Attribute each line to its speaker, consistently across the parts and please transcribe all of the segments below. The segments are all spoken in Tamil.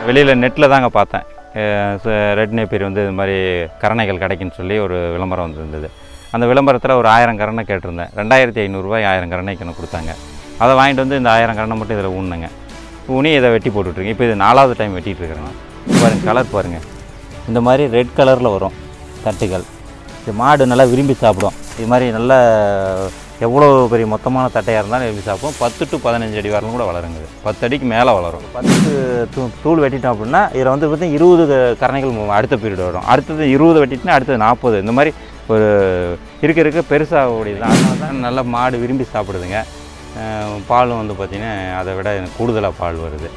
Speaker 1: வெளியில் நெட்டில் தாங்க பார்த்தேன் ரெட் நேப்பியர் வந்து இது மாதிரி கரணைகள் கிடைக்குன்னு சொல்லி ஒரு விளம்பரம் வந்திருந்தது அந்த விளம்பரத்தில் ஒரு ஆயிரம் கரணை கேட்டிருந்தேன் ரெண்டாயிரத்தி ஐநூறுரூவா ஆயிரம் கரணைக்கு எனக்கு கொடுத்தாங்க அதை வாங்கிட்டு வந்து இந்த ஆயிரம் கரணை மட்டும் இதில் ஊனுங்க ஊனி இதை வெட்டி போட்டுட்ருக்கேன் இப்போ இது நாலாவது டைம் வெட்டிட்டு இருக்கிறேன் நான். பாருங்க கலர் பாருங்கள் இந்த மாதிரி ரெட் கலரில் வரும் தட்டுகள் இது மாடு நல்லா விரும்பி சாப்பிடும் இது மாதிரி நல்ல எவ்வளோ பெரிய மொத்தமான தட்டையாக இருந்தாலும் விரும்பி சாப்பிடும் பத்து டு பதினஞ்சு அடி வரலும் கூட வளருங்க இது பத்து அடிக்கு மேலே வளரும் பத்து தூ தூள் வெட்டிட்டோம் அப்படின்னா இதில் வந்து பார்த்தீங்கன்னா இருபது க- கரணைகள் மு- அடுத்த பீரியட் வரும் அடுத்தது இருபது வெட்டிட்டுனா அடுத்தது நாற்பது இந்த மாதிரி ஒரு இருக்க இருக்க பெருசாகக்கூடியது தான் அதனால தான் நல்லா மாடு விரும்பி சாப்பிடுதுங்க அஹ் பாலும் வந்து பார்த்திங்கன்னா அதை விட எனக்கு கூடுதலாக பால் வருது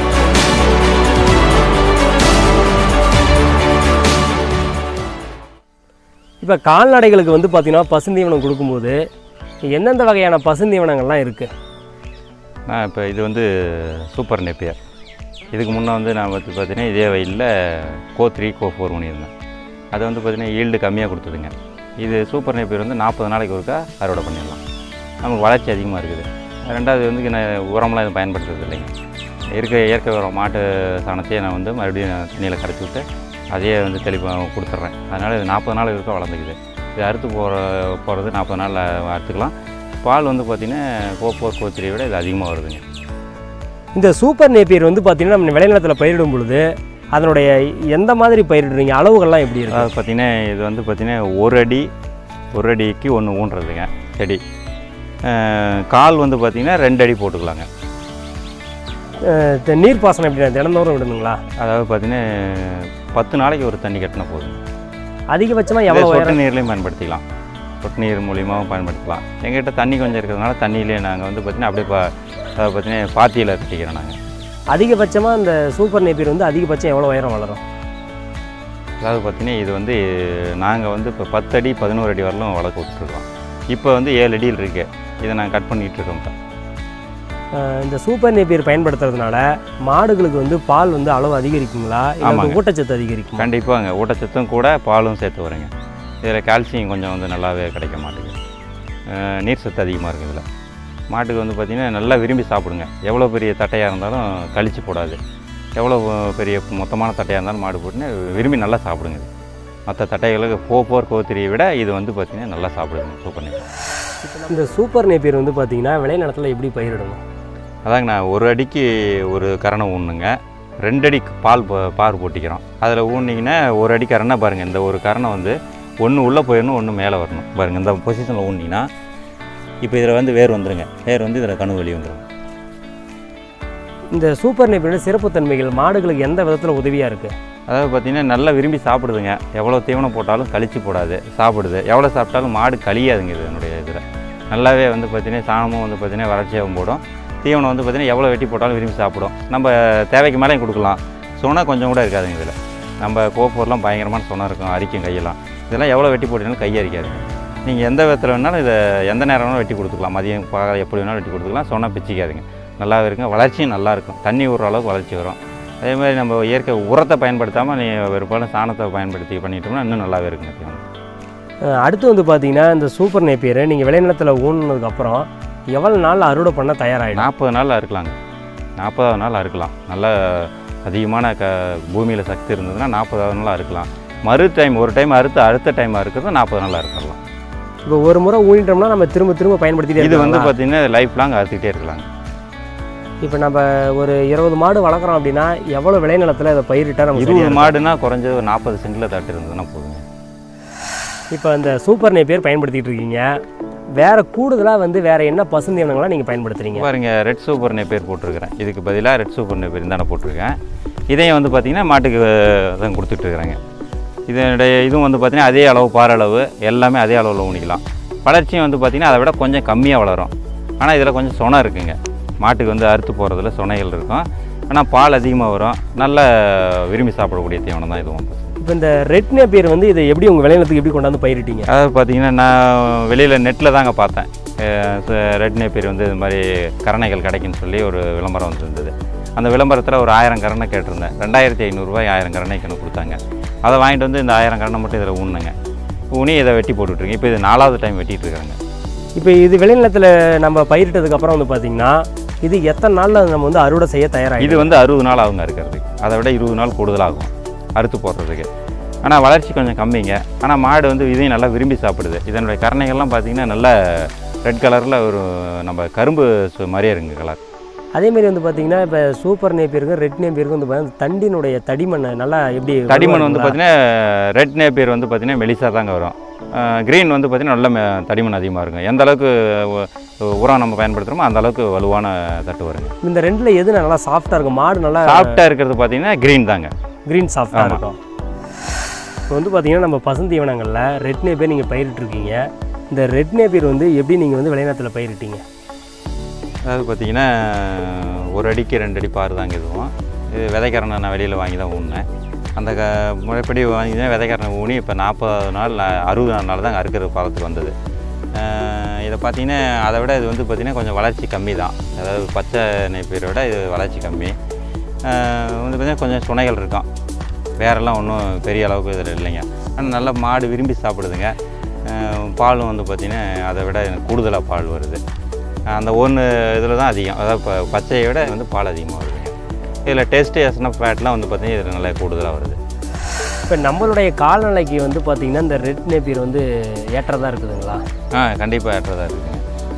Speaker 2: இப்போ கால்நடைகளுக்கு வந்து பார்த்தீங்கன்னா பசுந்தீவனம் கொடுக்கும்போது எந்தெந்த வகையான பசுந்தீவனங்கள்லாம் இருக்குது
Speaker 1: நான் இப்போ இது வந்து சூப்பர் நெப்பியர் இதுக்கு முன்னே வந்து நான் வந்து பார்த்தீங்கன்னா இதே வயலில் கோ த்ரீ கோ ஃபோர் பண்ணியிருந்தேன் அது வந்து பார்த்தீங்கன்னா ஈல்டு கம்மியாக கொடுத்ததுங்க இது சூப்பர் நெப்பியர் வந்து நாற்பது நாளைக்கு ஒருக்கா அறுவடை பண்ணிடலாம் நமக்கு வளர்ச்சி அதிகமாக இருக்குது ரெண்டாவது வந்து நான் உரம்லாம் எதுவும் பயன்படுத்துறது இல்லைங்க இருக்க இயற்கை உரம் மாட்டு சாணத்தையே நான் வந்து மறுபடியும் தண்ணியில் கரைச்சி விட்டு அதையே வந்து தெளிப்பாக கொடுத்துட்றேன் அதனால் இது நாற்பது நாள் இருக்க வளர்ந்துக்குது இது அறுத்து போகிற போகிறது நாற்பது நாளில் அறுத்துக்கலாம் பால் வந்து பார்த்திங்கன்னா கோ ஃபோர் கோ த்ரீ விட இது அதிகமாக வருதுங்க
Speaker 2: இந்த சூப்பர் நேப்பியர் வந்து பார்த்தீங்கன்னா நம்ம விளைநிலத்தில் பயிரிடும் பொழுது அதனுடைய எந்த மாதிரி பயிரிடுறீங்க அளவுகள்லாம் எப்படி இருக்கு
Speaker 1: அதாவது பார்த்திங்கன்னா இது வந்து பார்த்திங்கன்னா ஒரு அடி ஒரு அடிக்கு ஒன்று ஊன்றுறதுங்க செடி அஹ் கால் வந்து பார்த்திங்கன்னா ரெண்டு அடி போட்டுக்கலாங்க
Speaker 2: அஹ் இந்த நீர்ப்பாசனம் எப்படி தினந்தோறும் விடணுங்களா
Speaker 1: அதாவது பார்த்திங்கன்னா பத்து நாளைக்கு ஒரு தண்ணி கட்டினா போதும்
Speaker 2: அதிகபட்சமாக
Speaker 1: எவ்வளோ
Speaker 2: எவ்வளோ
Speaker 1: சொட்டு நீர்லையும் பயன்படுத்திக்கலாம் சொட்டு நீர் மூலியமாகவும் பயன்படுத்தலாம் எங்ககிட்ட தண்ணி கொஞ்சம் இருக்கிறதுனால தண்ணியிலே நாங்கள் வந்து பார்த்திங்கன்னா அப்படியே பா அதாவது பார்த்திங்கன்னா பாத்தியில் கட்டிக்கிறோம் நாங்கள்
Speaker 2: அதிகபட்சமாக இந்த சூப்பர் நேப்பியர் வந்து அதிகபட்சம் எவ்வளோ உயரம் வளரும்
Speaker 1: அதாவது பார்த்திங்கன்னா இது வந்து நாங்கள் வந்து இப்போ பத்து அடி பதினோரு அடி வரலும் வளர்க்க விட்டுருக்கோம் இப்போ வந்து ஏழு அடியில் இருக்கு இதை நாங்கள் கட் பண்ணிகிட்டு இருக்கோம் இப்போ
Speaker 2: அஹ் இந்த சூப்பர் நேப்பியர் பயன்படுத்துறதுனால மாடுகளுக்கு வந்து பால் வந்து அளவு அதிகரிக்குங்களா இல்லை வந்து
Speaker 1: ஆமாங்க.
Speaker 2: ஊட்டச்சத்து அதிகரிக்குமா
Speaker 1: கண்டிப்பாங்க ஊட்டச்சத்தும் கூட பாலும் சேர்த்து வருங்க இதில் கால்சியம் கொஞ்சம் வந்து நல்லாவே கிடைக்க மாட்டேங்குது அஹ் நீர் சத்து அதிகமாக இருக்குது இதில் மாட்டுக்கு வந்து பார்த்திங்கன்னா நல்லா விரும்பி சாப்பிடுங்க எவ்வளோ பெரிய தட்டையாக இருந்தாலும் கழிச்சு போடாது எவ்வளோ பெரிய மொத்தமான தட்டையாக இருந்தாலும் மாடு போட்டுன்னு விரும்பி நல்லா சாப்பிடுங்க இது மற்ற தட்டைகளுக்கு போ போர் கோத்திரியை விட இது வந்து பார்த்திங்கன்னா நல்லா சாப்பிடுங்க சூப்பர் நீர்
Speaker 2: இந்த சூப்பர் நேப்பியர் வந்து பார்த்தீங்கன்னா விளைநிலத்தில் எப்படி பயிரிடணும்
Speaker 1: அதாங்க நான் ஒரு அடிக்கு ஒரு கரணை ஊனுங்க ரெண்டு அடிக்கு பால் ப- பார் போட்டிக்கிறோம் அதில் ஊனிங்கன்னா ஒரு அடி கரணை பாருங்கள் இந்த ஒரு கரணை வந்து ஒன்று உள்ளே போயிடணும் ஒன்று மேலே வரணும் பாருங்கள் இந்த பொசிஷனில் ஊனிங்கன்னா இப்போ இதில் வந்து வேர் வந்துருங்க வேர் வந்து இதில் கணு வெளியே வந்துடும்
Speaker 2: இந்த சூப்பர் நேப்பியரோட சிறப்புத்தன்மைகள் மாடுகளுக்கு எந்த விதத்தில் உதவியாக இருக்குது
Speaker 1: அதாவது பார்த்திங்கன்னா நல்லா விரும்பி சாப்பிடுதுங்க எவ்வளோ தீவனம் போட்டாலும் கழிச்சு போடாது சாப்பிடுது எவ்வளோ சாப்பிட்டாலும் மாடு கழியாதுங்க இது என்னுடைய இதில் நல்லாவே வந்து பார்த்திங்கன்னா சாணமும் வந்து பார்த்திங்கன்னா வறட்சியாகவும் போடும் தீவனம் வந்து பார்த்திங்கன்னா எவ்வளோ வெட்டி போட்டாலும் விரும்பி சாப்பிடும் நம்ம தேவைக்கு மேலேயும் கொடுக்கலாம் சுனை கொஞ்சம் கூட இருக்காதுங்க இதில் நம்ம கோப்பூர்லாம் பயங்கரமான சுனை இருக்கும் அரிக்கும் கையெல்லாம் இதெல்லாம் எவ்வளோ வெட்டி போட்டினாலும் கை அரிக்காதுங்க நீங்கள் எந்த விதத்தில் வேணாலும் இதை எந்த நேரம் வேணாலும் வெட்டி கொடுத்துக்கலாம் மதியம் பகல் எப்படி வேணாலும் வெட்டி கொடுத்துக்கலாம் சொன்னால் பிச்சிக்காதுங்க நல்லாவே இருக்கும் வளர்ச்சியும் நல்லா இருக்கும் தண்ணி விடுற அளவுக்கு வளர்ச்சி வரும் அதே மாதிரி நம்ம இயற்கை உரத்தை பயன்படுத்தாமல் நீ பெரும்பாலும் சாணத்தை பயன்படுத்தி பண்ணிட்டோம்னா இன்னும் நல்லாவே இருக்குங்க தீவனம்
Speaker 2: அஹ் அடுத்து வந்து பார்த்தீங்கன்னா இந்த சூப்பர் நேப்பியரை நீங்கள் விளைநிலத்தில் ஊனுனதுக்கப்புறம் எவ்வளோ நாள் அறுவடை பண்ண தயாராகிடும்
Speaker 1: நாற்பது நாளில் அறுக்கலாங்க நாற்பதாவது நாள் அறுக்கலாம் நல்ல அதிகமான க பூமியில் சக்தி இருந்ததுன்னா நாற்பதாவது நாள் அறுக்கலாம் மறு டைம் ஒரு டைம் அறுத்து அடுத்த டைம் அறுக்கிறது நாற்பது நாள் அறுக்கலாம்
Speaker 2: இப்போ ஒரு முறை ஊனிட்டோம்னா நம்ம திரும்ப திரும்ப பயன்படுத்திட்டே
Speaker 1: இது வந்து
Speaker 2: இருக்கலாங்களா?
Speaker 1: பார்த்திங்கன்னா லைஃப் லாங் அறுத்துக்கிட்டே இருக்கலாங்க
Speaker 2: இப்போ நம்ம ஒரு இருபது மாடு வளர்க்குறோம் அப்படின்னா எவ்வளோ விளைநிலத்தில் இதை பயிரிட்டால் நம்ம
Speaker 1: இருபது மாடுனா குறைஞ்சது ஒரு நாற்பது சென்டில் தட்டு இருந்ததுன்னா போதுங்க
Speaker 2: இப்போ இந்த சூப்பர் நேப்பியர் பயன்படுத்திட்டு இருக்கீங்க வேற கூடுதலாக வந்து வேற என்ன பசுந்தீவனங்கள்லாம் நீங்கள் பயன்படுத்துறீங்க
Speaker 1: பாருங்க ரெட் சூப்பர் பேர் போட்டிருக்கிறேன் இதுக்கு பதிலாக ரெட் சூப்பர் பேர் தானே போட்டிருக்கேன் இதையும் வந்து பார்த்திங்கன்னா மாட்டுக்கு தான் கொடுத்துட்ருக்குறேங்க இதனுடைய இதுவும் வந்து பார்த்திங்கன்னா அதே அளவு பாரளவு எல்லாமே அதே அளவில் ஊனிக்கலாம் வளர்ச்சியும் வந்து பார்த்திங்கன்னா அதை விட கொஞ்சம் கம்மியாக வளரும் ஆனால் இதில் கொஞ்சம் சொனை இருக்குங்க மாட்டுக்கு வந்து அறுத்து போகிறதுல சொனைகள் இருக்கும் ஆனால் பால் அதிகமாக வரும் நல்ல விரும்பி சாப்பிடக்கூடிய தீவனம் தான் இதுவும்
Speaker 2: இப்போ இந்த ரெட் நேப்பியர் வந்து இதை எப்படி உங்கள் விளைநிலத்துக்கு எப்படி கொண்டாந்து பயிரிட்டீங்க
Speaker 1: அதாவது பார்த்தீங்கன்னா நான் வெளியில் நெட்டில் தாங்க பார்த்தேன் ரெட் நேப்பியர் வந்து இது மாதிரி கரணைகள் கிடைக்குன்னு சொல்லி ஒரு விளம்பரம் வந்திருந்தது அந்த விளம்பரத்தில் ஒரு ஆயிரம் கரணை கேட்டிருந்தேன் ரெண்டாயிரத்தி ஐநூறுரூவாய் ஆயிரம் கரணைக்கு எனக்கு கொடுத்தாங்க அதை வாங்கிட்டு வந்து இந்த ஆயிரம் கரணை மட்டும் இதில் ஊனுங்க ஊனி இதை வெட்டி போட்டுட்ருக்கேன் இப்போ இது நாலாவது டைம் வெட்டிட்டு இருக்காங்க
Speaker 2: இப்போ இது விளைநிலத்தில் நம்ம பயிரிட்டதுக்கப்புறம் வந்து பார்த்தீங்கன்னா இது எத்தனை நாளில் நம்ம வந்து அறுவடை செய்ய தயாராகி
Speaker 1: இது வந்து அறுபது நாள் ஆகுங்க இருக்கிறதுக்கு அதை விட இருபது நாள் கூடுதலாகும் அறுத்து போடுறதுக்கு ஆனால் வளர்ச்சி கொஞ்சம் கம்மிங்க ஆனால் மாடு வந்து இதையும் நல்லா விரும்பி சாப்பிடுது இதனுடைய கரணைகள்லாம் பார்த்தீங்கன்னா நல்ல ரெட் கலரில் ஒரு நம்ம கரும்பு சு- மாதிரியே இருக்குங்க கலர்
Speaker 2: அதேமாரி வந்து பார்த்தீங்கன்னா இப்போ சூப்பர் நேப்பியருக்கும் ரெட் நேப்பியருக்கும் வந்து பார்த்தீங்கன்னா தண்டினுடைய தடிமண் நல்லா எப்படி
Speaker 1: தடிமண் வந்து
Speaker 2: வலுவா
Speaker 1: பார்த்தீங்கன்னா ரெட் நேப்பியர் வந்து பார்த்தீங்கன்னா மெலிசாக தாங்க வரும் க்ரீன் வந்து பார்த்தீங்கன்னா நல்ல மெ- தடிமண் அதிகமாக இருக்கும் எந்த அளவுக்கு உ- உரம் நம்ம பயன்படுத்துகிறோமோ அந்த அளவுக்கு வலுவான தட்டு வருங்க
Speaker 2: இருக்குங்களா? இந்த ரெண்டில் எது நல்லா சாஃப்டாக இருக்கும் மாடு நல்லா
Speaker 1: சாஃப்டாக இருக்கிறது பார்த்தீங்கன்னா க்ரீன் தாங்க
Speaker 2: க்ரீன் சாஃப்டாக
Speaker 1: ஆமா.
Speaker 2: இருக்கும் இப்போ வந்து பார்த்தீங்கன்னா நம்ம பசுந்தீவனங்களில் ரெட் நேப்பியர் நீங்கள் பயிரிட்டிருக்கீங்க இந்த ரெட் நேப்பியர் வந்து எப்படி நீங்கள் வந்து விளைநிலத்தில் பயிரிட்டீங்க
Speaker 1: அதாவது பார்த்தீங்கன்னா ஒரு அடிக்கு ரெண்டு அடி பாரு தாங்க இதுவும் இது விதைக்கரணை நான் வெளியில் வாங்கி தான் ஊனினேன் அந்த க முறைப்படி வாங்கி தான் விதைக்கரணை ஊனி இப்போ நாற்பது நாள் அறுபது நாள் தான் அறுக்கிற பாலத்துக்கு வந்தது அஹ் இதை பார்த்தீங்கன்னா அதை விட இது வந்து பார்த்திங்கன்னா கொஞ்சம் வளர்ச்சி கம்மி தான் அதாவது பச்சை நெய்ப்பீரை விட இது வளர்ச்சி கம்மி அஹ் வந்து பார்த்திங்கன்னா கொஞ்சம் சுனைகள் இருக்கும் வேறெல்லாம் ஒன்றும் பெரிய அளவுக்கு இதில் இல்லைங்க ஆனால் நல்லா மாடு விரும்பி சாப்பிடுதுங்க அஹ் பாலும் வந்து பார்த்திங்கன்னா அதை விட எனக்கு கூடுதலாக பால் வருது அந்த ஒன்று இதில் தான் அதிகம் அதாவது இப்போ பச்சையை விட வந்து பால் அதிகமாக வருதுங்க இதில் டேஸ்ட்டு எஸ்என்எஃப் ஃபேட்லாம் வந்து பார்த்திங்கன்னா இதில் நல்லா கூடுதலாக வருது
Speaker 2: இப்போ நம்மளுடைய கால்நடைக்கு வந்து பார்த்தீங்கன்னா இந்த ரெட் நேப்பியர் வந்து ஏற்றதாக இருக்குதுங்களா
Speaker 1: ஆ கண்டிப்பாக ஏற்றதாக இருக்குதுங்க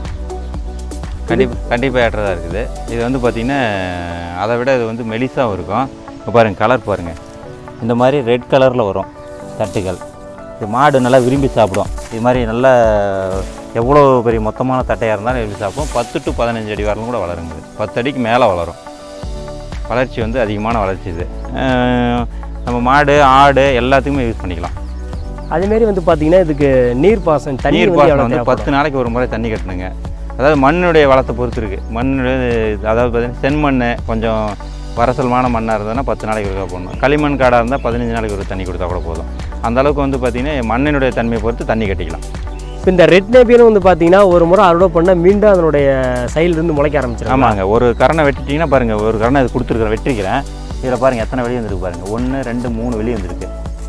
Speaker 1: கண்டிப்பாக கண்டிப்பாக ஏற்றதாக இருக்குது இது வந்து பார்த்திங்கன்னா அதை விட இது வந்து மெலிசாகவும் இருக்கும் இப்போ பாருங்கள் கலர் பாருங்கள் இந்த மாதிரி ரெட் கலரில் வரும் தட்டுகள் இது மாடு நல்லா விரும்பி சாப்பிடும் இது மாதிரி நல்லா எவ்வளோ பெரிய மொத்தமான தட்டையாக இருந்தாலும் விரும்பி சாப்பிடும் பத்து டு பதினஞ்சு அடி வரலும் கூட வளருங்க இது. பத்து அடிக்கு மேலே வளரும் வளர்ச்சி வந்து அதிகமான வளர்ச்சி இது அஹ் நம்ம மாடு ஆடு எல்லாத்துக்குமே யூஸ் பண்ணிக்கலாம்
Speaker 2: அதேமாரி வந்து பார்த்தீங்கன்னா இதுக்கு நீர் பாசனம் தண்ணி
Speaker 1: நீர்
Speaker 2: வந்து
Speaker 1: பாசனம்
Speaker 2: எவ்வளோ
Speaker 1: வந்து
Speaker 2: தேவைப்படும்?
Speaker 1: பத்து நாளைக்கு ஒரு முறை தண்ணி கட்டணுங்க அதாவது மண்ணுடைய வளத்தை பொறுத்து இருக்குது மண்ணுடைய அதாவது பார்த்தீங்கன்னா செம்மண் கொஞ்சம் வரசலமான மண்ணாக இருந்ததுன்னா பத்து நாளைக்கு ஒருக்கா போடணும் களிமண் காடாக இருந்தால் பதினஞ்சு நாளைக்கு ஒரு தண்ணி கொடுத்தா கூட போதும் அந்த அளவுக்கு வந்து பார்த்திங்கன்னா மண்ணினுடைய தன்மையை பொறுத்து தண்ணி கட்டிக்கலாம்
Speaker 2: இப்போ இந்த ரெட் நேப்பியரும் வந்து பார்த்தீங்கன்னா ஒரு முறை அறுவடை பண்ணால் மீண்டும் அதனுடைய சைட்லேருந்து முளைக்க ஆரம்பிச்சிடும்
Speaker 1: ஆமாங்க ஒரு கரணை வெட்டிட்டிங்கன்னா பாருங்கள் ஒரு கரணை இது கொடுத்துருக்குறேன் வெட்டிருக்கிறேன் இதில் பாருங்கள் எத்தனை வெளியே வந்துருக்கு பாருங்கள் ஒன்று ரெண்டு மூணு வெளியே வந்திருக்கு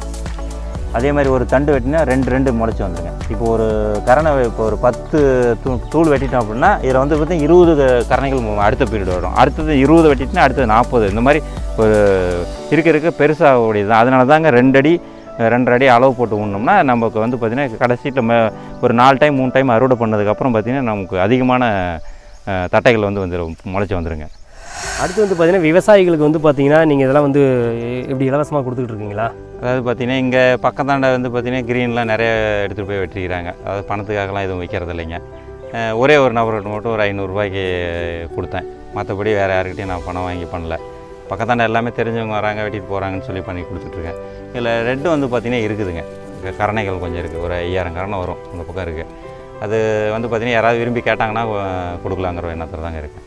Speaker 1: அதே மாதிரி ஒரு தண்டு வெட்டினா ரெண்டு ரெண்டு முளைச்சி வந்துருங்க இப்போ ஒரு கரணை இப்போ ஒரு பத்து தூ தூள் வெட்டிட்டோம் அப்படின்னா இதில் வந்து பார்த்தீங்கன்னா இருபது கரணைகள் மு- அடுத்த பீரியட் வரும் அடுத்தது இருபது வெட்டிட்டுனா அடுத்தது நாற்பது இந்த மாதிரி ஒரு இருக்க இருக்க பெருசாகக்கூடியது தான் அதனால தாங்க ரெண்டு அடி ரெண்டரை அடி அளவு போட்டு ஊனோம்னா நமக்கு வந்து பார்த்திங்கன்னா கடைசியில் ம ஒரு நாலு டைம் மூணு டைம் அறுவடை பண்ணதுக்கப்புறம் பார்த்திங்கன்னா நமக்கு அதிகமான அஹ், தட்டைகள் வந்து வந்துடும் முளைச்சி வந்துருங்க
Speaker 2: அடுத்து வந்து பார்த்தீங்கன்னா விவசாயிகளுக்கு வந்து பார்த்தீங்கன்னா நீங்கள் இதெல்லாம் வந்து எப்படி இலவசமாக கொடுத்துக்கிட்டு இருக்கீங்களா
Speaker 1: அதாவது பார்த்தீங்கன்னா இங்கே பக்கத்தாண்ட வந்து பார்த்தீங்கன்னா க்ரீன்லாம் நிறைய எடுத்துகிட்டு போய் வெட்டிக்கிறாங்க அதாவது பணத்துக்காகலாம் எதுவும் வைக்கிறது இல்லைங்க அஹ் ஒரே ஒரு நபர்கிட்ட மட்டும் ஒரு ஐநூறுரூவாய்க்கு கொடுத்தேன் மற்றபடி வேறு யாருக்கிட்டையும் நான் பணம் வாங்கி பண்ணல பக்கத்தாண்ட எல்லாமே தெரிஞ்சவங்க வராங்க வெட்டிட்டு போகிறாங்கன்னு சொல்லி பண்ணி கொடுத்துட்ருக்கேன் இதில் ரெட்டு வந்து பார்த்திங்கன்னா இருக்குதுங்க இங்க கரணைகள் கொஞ்சம் இருக்குது ஒரு ஐயாயிரம் கரணை வரும் அந்த பக்கம் இருக்குது அது வந்து பார்த்திங்கன்னா யாராவது விரும்பி கேட்டாங்கன்னா அஹ் கொடுக்கலாங்கிற எண்ணத்தில் தாங்க இருக்குது